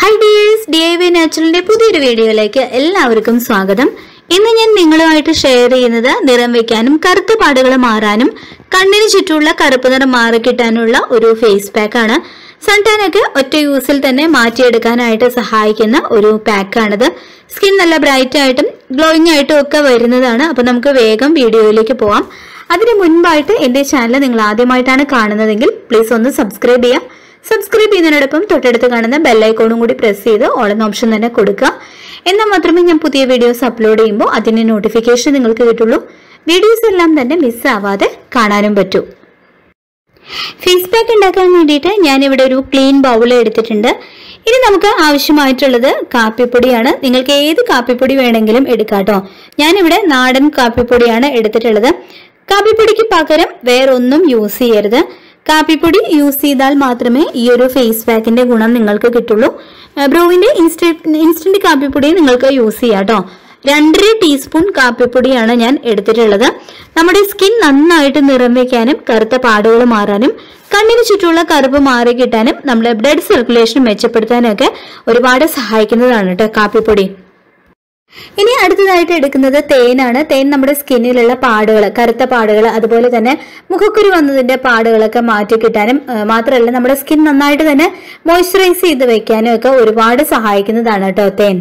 hi dears D I Y നാച്ചുറലിന്റെ പുതിയൊരു വീഡിയോയിലേക്ക് എല്ലാവർക്കും സ്വാഗതം ഇന്ന് ഞാൻ നിങ്ങളുമായിട്ട് ഷെയർ ചെയ്യുന്നത് നിറം വെക്കാനും കറുത്ത പാടുകൾ മാറാനും കണ്ണിന് ചുറ്റുമുള്ള കറുപ്പ് നിറം മാറിക്കിട്ടാനുള്ള ഒരു ഫേസ് പാക്ക് ആണ് സൺടാനൊക്കെ ഒറ്റ യൂസിൽ തന്നെ മാറ്റിയെടുക്കാനായിട്ട് സഹായിക്കുന്ന ഒരു പാക്കാണിത് സ്കിൻ നല്ല ബ്രൈറ്റ് ആയിട്ടും ഗ്ലോയിങ് ആയിട്ടും ഒക്കെ വരുന്നതാണ് അപ്പൊ നമുക്ക് വേഗം വീഡിയോയിലേക്ക് പോവാം അതിന് മുൻപായിട്ട് എന്റെ ചാനൽ നിങ്ങൾ ആദ്യമായിട്ടാണ് കാണുന്നതെങ്കിൽ പ്ലീസ് ഒന്ന് സബ്സ്ക്രൈബ് ചെയ്യാം സബ്സ്ക്രൈബ് ചെയ്യുന്നതിനോടൊപ്പം തൊട്ടടുത്ത് കാണുന്ന ബെല്ലൈക്കോണും കൂടി പ്രസ് ചെയ്ത് ഓൾ എന്ന ഓപ്ഷൻ തന്നെ കൊടുക്കുക എന്നാൽ മാത്രമേ ഞാൻ പുതിയ വീഡിയോസ് അപ്ലോഡ് ചെയ്യുമ്പോൾ അതിന്റെ നോട്ടിഫിക്കേഷൻ നിങ്ങൾക്ക് കിട്ടുള്ളൂ വീഡിയോസ് എല്ലാം തന്നെ മിസ് ആവാതെ കാണാനും പറ്റൂ ഫേസ് പാക്ക് ഉണ്ടാക്കാൻ വേണ്ടിയിട്ട് ഞാനിവിടെ ഒരു ക്ലീൻ ബൗൾ എടുത്തിട്ടുണ്ട് ഇനി നമുക്ക് ആവശ്യമായിട്ടുള്ളത് കാപ്പിപ്പൊടിയാണ് നിങ്ങൾക്ക് ഏത് കാപ്പിപ്പൊടി വേണമെങ്കിലും എടുക്കാം കേട്ടോ ഞാനിവിടെ നാടൻ കാപ്പിപ്പൊടിയാണ് എടുത്തിട്ടുള്ളത് കാപ്പിപ്പൊടിക്ക് പകരം വേറൊന്നും യൂസ് ചെയ്യരുത് കാപ്പിപ്പൊടി യൂസ് ചെയ്താൽ മാത്രമേ ഈ ഒരു ഫേസ് പാക്കിന്റെ ഗുണം നിങ്ങൾക്ക് കിട്ടുള്ളൂ ബ്രോവിന്റെ ഇൻസ്റ്റന്റ് ഇൻസ്റ്റന്റ് കാപ്പിപ്പൊടി നിങ്ങൾക്ക് യൂസ് ചെയ്യാം കേട്ടോ രണ്ടര ടീസ്പൂൺ കാപ്പിപ്പൊടിയാണ് ഞാൻ എടുത്തിട്ടുള്ളത് നമ്മുടെ സ്കിൻ നന്നായിട്ട് നിറം വെക്കാനും കറുത്ത പാടുകൾ മാറാനും കണ്ണിന് ചുറ്റുമുള്ള കറുപ്പ് മാറി കിട്ടാനും നമ്മുടെ ബ്ലഡ് സർക്കുലേഷൻ മെച്ചപ്പെടുത്താനും ഒക്കെ ഒരുപാട് സഹായിക്കുന്നതാണ് കേട്ടോ കാപ്പിപ്പൊടി ഇനി അടുത്തതായിട്ട് എടുക്കുന്നത് തേനാണ് തേൻ നമ്മുടെ സ്കിന്നിലുള്ള പാടുകൾ കറുത്ത പാടുകൾ അതുപോലെ തന്നെ മുഖക്കുരു വന്നതിന്റെ പാടുകളൊക്കെ മാറ്റി കിട്ടാനും ആ, മാത്രമല്ല നമ്മുടെ സ്കിൻ നന്നായിട്ട് തന്നെ മോയ്സ്ചറൈസ് ചെയ്ത് വെക്കാനും ഒക്കെ ഒരുപാട് സഹായിക്കുന്നതാണ് കേട്ടോ തേൻ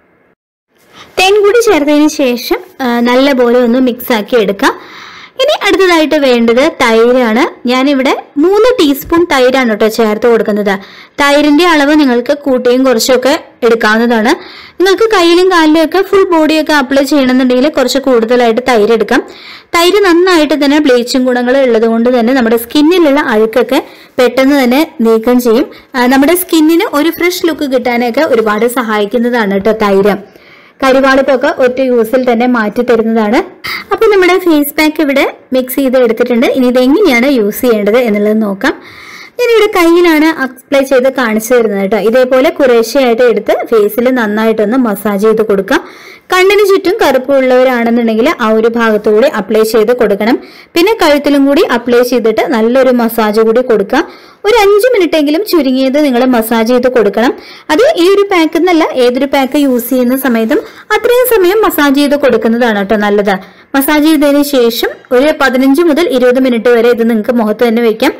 തേൻ കൂടി ചേർത്തതിന് ശേഷം ആ, നല്ലപോലെ ഒന്ന് മിക്സ് ആക്കി എടുക്കാം ഇനി അടുത്തതായിട്ട് വേണ്ടത് തൈരാണ് ഞാനിവിടെ മൂന്ന് ടീസ്പൂൺ തൈരാണ് കേട്ടോ ചേർത്ത് കൊടുക്കുന്നത് തൈരിന്റെ അളവ് നിങ്ങൾക്ക് കൂട്ടിയും കുറച്ചൊക്കെ എടുക്കാവുന്നതാണ് നിങ്ങൾക്ക് കയ്യിലും കാലിലും ഒക്കെ ഫുൾ ബോഡിയൊക്കെ അപ്ലൈ ചെയ്യണമെന്നുണ്ടെങ്കിൽ കുറച്ച് കൂടുതലായിട്ട് തൈര് എടുക്കാം തൈര് നന്നായിട്ട് തന്നെ ബ്ലീച്ചിങ് ഗുണങ്ങൾ ഉള്ളത് കൊണ്ട് തന്നെ നമ്മുടെ സ്കിന്നിലുള്ള അഴുക്കൊക്കെ പെട്ടെന്ന് തന്നെ നീക്കം ചെയ്യും ആ, നമ്മുടെ സ്കിന്നിന് ഒരു ഫ്രഷ് ലുക്ക് കിട്ടാനൊക്കെ ഒരുപാട് സഹായിക്കുന്നതാണ് കേട്ടോ തൈര് കരിവാളിപ്പൊക്കെ ഒറ്റ യൂസിൽ തന്നെ മാറ്റി തരുന്നതാണ് അപ്പൊ നമ്മുടെ ഫേസ് പാക്ക് ഇവിടെ മിക്സ് ചെയ്ത് എടുത്തിട്ടുണ്ട് ഇനി ഇത് എങ്ങനെയാണ് യൂസ് ചെയ്യേണ്ടത് എന്നുള്ളത് നോക്കാം ഞാനിവിടെ കയ്യിലാണ് അപ്ലൈ ചെയ്ത് കാണിച്ചു തരുന്നത് കേട്ടോ ഇതേപോലെ കുറേശ്ശെയായിട്ട് എടുത്ത് ഫേസിൽ നന്നായിട്ടൊന്ന് മസാജ് ചെയ്ത് കൊടുക്കാം കണ്ണിന് ചുറ്റും കറുപ്പുള്ളവരാണെന്നുണ്ടെങ്കിൽ ആ ഒരു ഭാഗത്തുകൂടി അപ്ലൈ ചെയ്ത് കൊടുക്കണം പിന്നെ കഴുത്തിലും കൂടി അപ്ലൈ ചെയ്തിട്ട് നല്ലൊരു മസാജ് കൂടി കൊടുക്കാം ഒരു അഞ്ച് മിനിറ്റ് എങ്കിലും ചുരുങ്ങിയത് നിങ്ങൾ മസാജ് ചെയ്ത് കൊടുക്കണം അത് ഈ ഒരു പാക്ക് എന്നല്ല ഏതൊരു പാക്ക് യൂസ് ചെയ്യുന്ന സമയത്തും അത്രയും സമയം മസാജ് ചെയ്ത് കൊടുക്കുന്നതാണ് കേട്ടോ നല്ലത് മസാജ് ചെയ്തതിന് ശേഷം ഒരു പതിനഞ്ച് മുതൽ ഇരുപത് മിനിറ്റ് വരെ ഇത് നിങ്ങൾക്ക് മുഖത്ത് തന്നെ വെക്കാം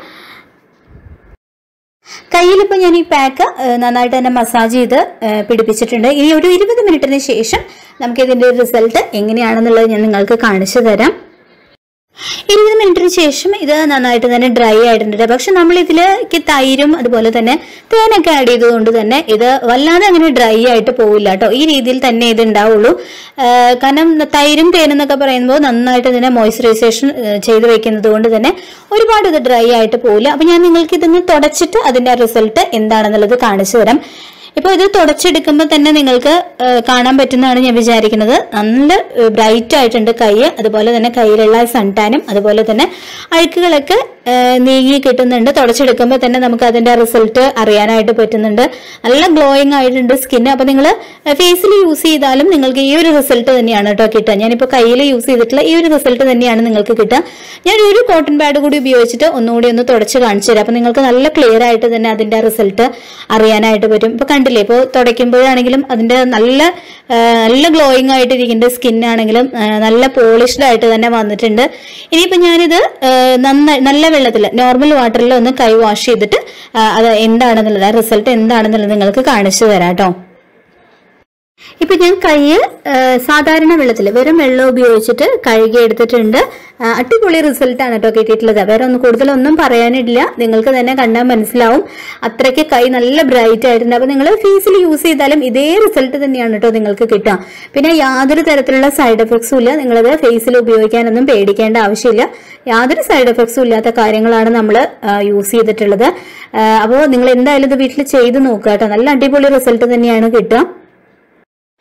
കയ്യിലിപ്പോൾ ഞാൻ ഈ പാക്ക് നന്നായിട്ട് തന്നെ മസാജ് ചെയ്ത് ഏഹ്, പിടിപ്പിച്ചിട്ടുണ്ട് ഇനി ഒരു ഇരുപത് മിനിറ്റിന് ശേഷം നമുക്ക് ഇതിന്റെ റിസൾട്ട് എങ്ങനെയാണെന്നുള്ളത് ഞാൻ നിങ്ങൾക്ക് കാണിച്ചു തരാം ഇരുപത് മിനിറ്റിന് ശേഷം ഇത് നന്നായിട്ട് തന്നെ ഡ്രൈ ആയിട്ടുണ്ട് പക്ഷെ നമ്മൾ ഇതിലേക്ക് തൈരും അതുപോലെ തന്നെ തേനൊക്കെ ആഡ് ചെയ്തതുകൊണ്ട് തന്നെ ഇത് വല്ലാതെ അങ്ങനെ ഡ്രൈ ആയിട്ട് പോവില്ല കേട്ടോ ഈ രീതിയിൽ തന്നെ ഇത് ഉണ്ടാവുള്ളൂ ആഹ് കാരണം തൈരും തേനും എന്നൊക്കെ പറയുമ്പോൾ നന്നായിട്ട് ഇതിനെ മോയ്സ്ചറൈസേഷൻ ചെയ്ത് വെക്കുന്നത് കൊണ്ട് തന്നെ ഒരുപാട് ഇത് ഡ്രൈ ആയിട്ട് പോവില്ല അപ്പൊ ഞാൻ നിങ്ങൾക്ക് ഇതൊന്ന് തുടച്ചിട്ട് അതിന്റെ റിസൾട്ട് എന്താണെന്നുള്ളത് കാണിച്ചു തരാം ഇപ്പൊ ഇത് തുടച്ചെടുക്കുമ്പോൾ തന്നെ നിങ്ങൾക്ക് ആ, കാണാൻ പറ്റുന്നതാണ് ഞാൻ വിചാരിക്കുന്നത് നല്ല ബ്രൈറ്റ് ആയിട്ടുണ്ട് കൈ അതുപോലെ തന്നെ കയ്യിലുള്ള സൺടാനും അതുപോലെ തന്നെ അഴുക്കുകളൊക്കെ ആ, നീങ്ങി കിട്ടുന്നുണ്ട് തുടച്ചെടുക്കുമ്പോൾ തന്നെ നമുക്ക് അതിന്റെ റിസൾട്ട് അറിയാനായിട്ട് പറ്റുന്നുണ്ട് നല്ല ഗ്ലോയിങ് ആയിട്ടുണ്ട് സ്കിൻ അപ്പൊ നിങ്ങൾ ഫേസിൽ യൂസ് ചെയ്താലും നിങ്ങൾക്ക് ഈ ഒരു റിസൾട്ട് തന്നെയാണ് കേട്ടോ കിട്ടുക ഞാനിപ്പോൾ കയ്യിൽ യൂസ് ചെയ്തിട്ടുള്ള ഈ ഒരു റിസൾട്ട് തന്നെയാണ് നിങ്ങൾക്ക് കിട്ടുക ഞാൻ ഒരു കോട്ടൺ പാഡ് കൂടി ഉപയോഗിച്ചിട്ട് ഒന്നുകൂടി ഒന്ന് തുടച്ച് കാണിച്ചു തരാം അപ്പൊ നിങ്ങൾക്ക് നല്ല ക്ലിയർ ആയിട്ട് തന്നെ അതിന്റെ റിസൾട്ട് അറിയാനായിട്ട് പറ്റും ഇപ്പൊ കണ്ടില്ലേ ഇപ്പോൾ തുടയ്ക്കുമ്പോഴാണെങ്കിലും അതിന്റെ നല്ല ആ, നല്ല ഗ്ലോയിങ് ആയിട്ട് ഇരിക്കുന്ന സ്കിൻ ആണെങ്കിലും ആ, നല്ല പോളിഷ്ഡ് ആയിട്ട് തന്നെ വന്നിട്ടുണ്ട് ഇനിയിപ്പോ ഞാനിത് ആ, നന്നായി നല്ല വെള്ളത്തിൽ നോർമൽ വാട്ടറിൽ ഒന്ന് കൈ വാഷ് ചെയ്തിട്ട് ആ, അത് എന്താണെന്നുള്ളത് ആ റിസൾട്ട് എന്താണെന്നുള്ളത് നിങ്ങൾക്ക് കാണിച്ചു തരാം കേട്ടോ ഇപ്പൊ ഞാൻ കൈ സാധാരണ വെള്ളത്തിൽ വെറും വെള്ളം ഉപയോഗിച്ചിട്ട് കഴുകി എടുത്തിട്ടുണ്ട് ആ, അടിപൊളി റിസൾട്ടാണ് കേട്ടോ കിട്ടിയിട്ടുള്ളത് വേറെ ഒന്നും കൂടുതലൊന്നും പറയാനില്ല നിങ്ങൾക്ക് തന്നെ കണ്ടാൽ മനസ്സിലാവും അത്രയ്ക്ക് കൈ നല്ല ബ്രൈറ്റ് ആയിട്ടുണ്ട് അപ്പൊ നിങ്ങൾ ഫേസിൽ യൂസ് ചെയ്താലും ഇതേ റിസൾട്ട് തന്നെയാണ് കേട്ടോ നിങ്ങൾക്ക് കിട്ടുക പിന്നെ യാതൊരു തരത്തിലുള്ള സൈഡ് എഫക്ട്സും ഇല്ല നിങ്ങളത് ഫേസിൽ ഉപയോഗിക്കാനൊന്നും പേടിക്കേണ്ട ആവശ്യമില്ല യാതൊരു സൈഡ് എഫക്ട്സും ഇല്ലാത്ത കാര്യങ്ങളാണ് നമ്മൾ യൂസ് ചെയ്തിട്ടുള്ളത് അപ്പോൾ നിങ്ങൾ എന്തായാലും ഇത് വീട്ടിൽ ചെയ്ത് നോക്കുക കേട്ടോ നല്ല അടിപൊളി റിസൾട്ട് തന്നെയാണ് കിട്ടുക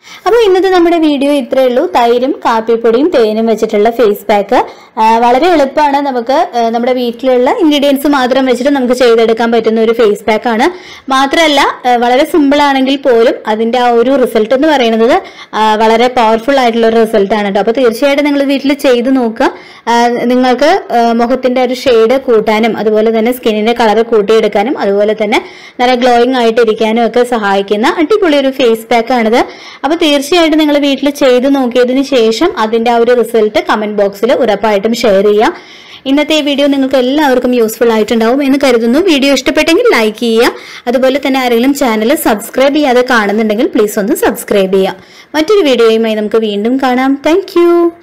അപ്പോൾ ഇന്നത്തെ നമ്മുടെ വീഡിയോ ഇത്രയേ ഉള്ളൂ തൈരും കാപ്പിപ്പൊടിയും തേനും വെച്ചിട്ടുള്ള ഫേസ് പാക്ക് വളരെ എളുപ്പമാണ് നമുക്ക് ആ, നമ്മുടെ വീട്ടിലുള്ള ഇൻഗ്രീഡിയൻസ് മാത്രം വെച്ചിട്ട് നമുക്ക് ചെയ്തെടുക്കാൻ പറ്റുന്ന ഒരു ഫേസ് പാക്ക് ആണ് മാത്രമല്ല ആ, വളരെ സിമ്പിൾ ആണെങ്കിൽ പോലും അതിന്റെ ആ ഒരു റിസൾട്ട് എന്ന് പറയുന്നത് ആ, വളരെ പവർഫുൾ ആയിട്ടുള്ള ഒരു റിസൾട്ട് ആണ് കേട്ടോ അപ്പോൾ തീർച്ചയായിട്ടും നിങ്ങൾ വീട്ടിൽ ചെയ്ത് നോക്കുക ആ, നിങ്ങൾക്ക് ആ, മുഖത്തിന്റെ ഒരു ഷെയ്ഡ് കൂട്ടാനും അതുപോലെ തന്നെ സ്കിന്നിന്റെ കളർ കൂട്ടിയെടുക്കാനും അതുപോലെ തന്നെ നല്ല ഗ്ലോയിങ് ആയിട്ട് ഇരിക്കാനും ഒക്കെ സഹായിക്കുന്ന അടിപൊളി ഒരു ഫേസ് പാക്ക് ആണിത് അപ്പൊ തീർച്ചയായിട്ടും നിങ്ങൾ വീട്ടിൽ ചെയ്ത് നോക്കിയതിന് ശേഷം അതിന്റെ ആ ഒരു റിസൾട്ട് കമന്റ് ബോക്സിൽ ഉറപ്പായിട്ടും ഷെയർ ചെയ്യാം ഇന്നത്തെ ഈ വീഡിയോ നിങ്ങൾക്ക് എല്ലാവർക്കും യൂസ്ഫുൾ ആയിട്ടുണ്ടാവും എന്ന് കരുതുന്നു വീഡിയോ ഇഷ്ടപ്പെട്ടെങ്കിൽ ലൈക്ക് ചെയ്യുക അതുപോലെ തന്നെ ആരെങ്കിലും ചാനൽ സബ്സ്ക്രൈബ് ചെയ്യാതെ കാണുന്നുണ്ടെങ്കിൽ പ്ലീസ് ഒന്ന് സബ്സ്ക്രൈബ് ചെയ്യുക മറ്റൊരു വീഡിയോയുമായി നമുക്ക് വീണ്ടും കാണാം താങ്ക്